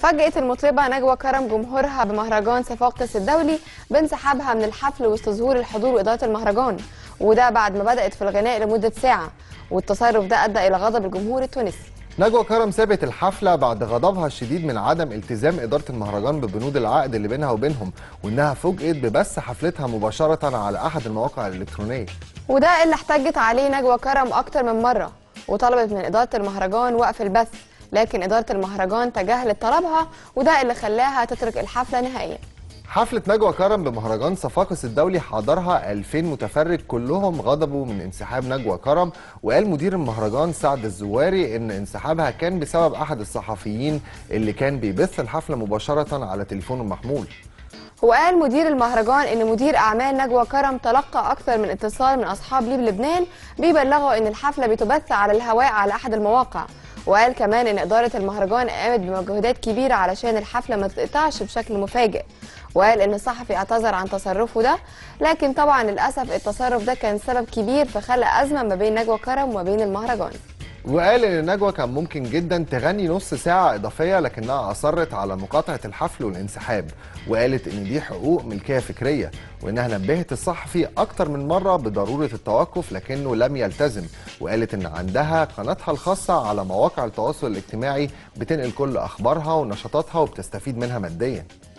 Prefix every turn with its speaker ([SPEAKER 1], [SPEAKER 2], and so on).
[SPEAKER 1] فاجأت المطربة نجوى كرم جمهورها بمهرجان صفاقس الدولي بانسحابها من الحفل وسط ظهور الحضور وإدارة المهرجان وده بعد ما بدأت في الغناء لمدة ساعة والتصرف ده أدى إلى غضب الجمهور التونسي
[SPEAKER 2] نجوى كرم سابت الحفلة بعد غضبها الشديد من عدم التزام إدارة المهرجان ببنود العقد اللي بينها وبينهم وإنها فوجئت ببث حفلتها مباشرة على أحد المواقع الإلكترونية
[SPEAKER 1] وده اللي احتجت عليه نجوى كرم أكتر من مرة وطلبت من إدارة المهرجان وقف البث لكن إدارة المهرجان تجاهلت طلبها وده اللي خلاها تترك الحفلة نهائيا
[SPEAKER 2] حفلة نجوى كرم بمهرجان صفاقس الدولي حضرها 2000 متفرج كلهم غضبوا من انسحاب نجوى كرم وقال مدير المهرجان سعد الزواري ان انسحابها كان بسبب احد الصحفيين اللي كان بيبث الحفلة مباشرة على تليفونه المحمول
[SPEAKER 1] وقال مدير المهرجان ان مدير اعمال نجوى كرم تلقى اكثر من اتصال من اصحاب ليب لبنان بيبلغوا ان الحفله بتبث على الهواء على احد المواقع وقال كمان ان اداره المهرجان قامت بمجهودات كبيره علشان الحفله ما تقطعش بشكل مفاجئ وقال ان الصحفي اعتذر عن تصرفه ده لكن طبعا للاسف التصرف ده كان سبب كبير في خلق ازمه ما بين نجوى كرم وما بين المهرجان
[SPEAKER 2] وقال ان نجوى كان ممكن جدا تغني نص ساعة اضافية لكنها اصرت على مقاطعة الحفل والانسحاب وقالت ان دي حقوق ملكية فكرية وانها نبهت الصحفي اكتر من مرة بضرورة التوقف لكنه لم يلتزم وقالت ان عندها قناتها الخاصة على مواقع التواصل الاجتماعي بتنقل كل اخبارها ونشاطاتها وبتستفيد منها ماديا